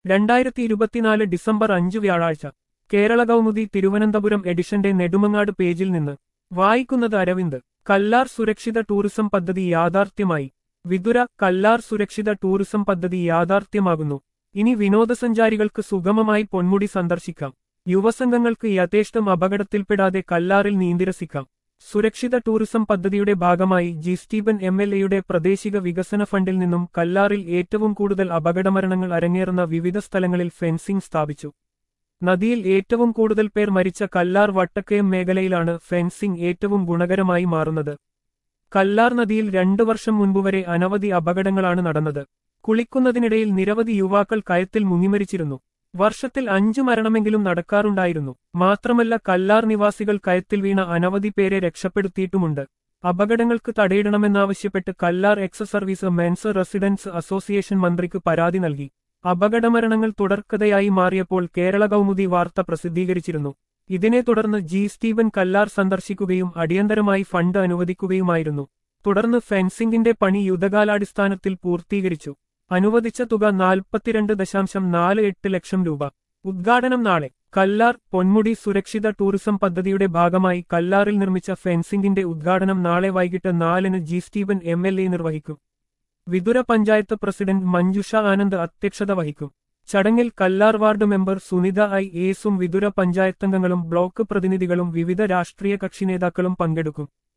രണ്ടായിരത്തി ഇരുപത്തിനാല് ഡിസംബർ അഞ്ച് വ്യാഴാഴ്ച കേരള കൗമുദി തിരുവനന്തപുരം എഡിഷന്റെ നെടുമങ്ങാട് പേജിൽ നിന്ന് വായിക്കുന്നത് അരവിന്ദ് കല്ലാർ സുരക്ഷിത ടൂറിസം പദ്ധതി യാഥാർത്ഥ്യമായി വിതുര കല്ലാർ സുരക്ഷിത ടൂറിസം പദ്ധതി യാഥാർത്ഥ്യമാകുന്നു ഇനി വിനോദസഞ്ചാരികൾക്ക് സുഗമമായി പൊന്മുടി സന്ദർശിക്കാം യുവസംഘങ്ങൾക്ക് യഥേഷ്ടം അപകടത്തിൽപ്പെടാതെ കല്ലാറിൽ നീന്തിരസിക്കാം സുരക്ഷിത ടൂറിസം പദ്ധതിയുടെ ഭാഗമായി ജി സ്റ്റീബൻ എം എൽ എയുടെ പ്രാദേശിക വികസന ഫണ്ടിൽ നിന്നും കല്ലാറിൽ ഏറ്റവും കൂടുതൽ അപകടമരണങ്ങൾ അരങ്ങേറുന്ന വിവിധ സ്ഥലങ്ങളിൽ ഫെൻസിംഗ് സ്ഥാപിച്ചു നദിയിൽ ഏറ്റവും കൂടുതൽ പേർ മരിച്ച കല്ലാർ വട്ടക്കയം മേഖലയിലാണ് ഫെൻസിംഗ് ഏറ്റവും ഗുണകരമായി മാറുന്നത് കല്ലാർ നദിയിൽ രണ്ടു വർഷം മുൻപുവരെ അനവധി അപകടങ്ങളാണ് നടന്നത് കുളിക്കുന്നതിനിടയിൽ നിരവധി യുവാക്കൾ കയത്തിൽ മുങ്ങിമരിച്ചിരുന്നു വർഷത്തിൽ അഞ്ചു മരണമെങ്കിലും നടക്കാറുണ്ടായിരുന്നു മാത്രമല്ല കല്ലാർ നിവാസികൾ കയത്തിൽ വീണ അനവധി പേരെ രക്ഷപ്പെടുത്തിയിട്ടുമുണ്ട് അപകടങ്ങൾക്ക് തടയിടണമെന്നാവശ്യപ്പെട്ട് Kallar ex service men's residence association മന്ത്രിക്ക് പരാതി നൽകി അപകടമരണങ്ങൾ തുടർക്കഥയായി മാറിയപ്പോൾ കേരള കൗമുദി വാർത്ത പ്രസിദ്ധീകരിച്ചിരുന്നു ഇതിനെ തുടർന്ന് ജി സ്റ്റീവൻ കല്ലാർ സന്ദർശിക്കുകയും അടിയന്തരമായി ഫണ്ട് അനുവദിക്കുകയുമായിരുന്നു തുടർന്ന് ഫെൻസിംഗിന്റെ പണി യുദ്ധകാലാടിസ്ഥാനത്തിൽ പൂർത്തീകരിച്ചു അനുവദിച്ച തുക നാൽപ്പത്തിരണ്ട് ദശാംശം നാല് എട്ട് ലക്ഷം രൂപ ഉദ്ഘാടനം നാളെ കല്ലാർ പൊന്മുടി സുരക്ഷിത ടൂറിസം പദ്ധതിയുടെ ഭാഗമായി കല്ലാറിൽ നിർമ്മിച്ച ഫെൻസിംഗിന്റെ ഉദ്ഘാടനം നാളെ വൈകിട്ട് നാലിന് G Stephen M L A നിർവഹിക്കും വിതുര പഞ്ചായത്ത് പ്രസിഡന്റ് മഞ്ജുഷ ആനന്ദ് അധ്യക്ഷത വഹിക്കും ചടങ്ങിൽ Kallar ward member Sunitha I എസും വിതുര പഞ്ചായത്തംഗങ്ങളും ബ്ലോക്ക് പ്രതിനിധികളും വിവിധ രാഷ്ട്രീയ കക്ഷി നേതാക്കളും പങ്കെടുക്കും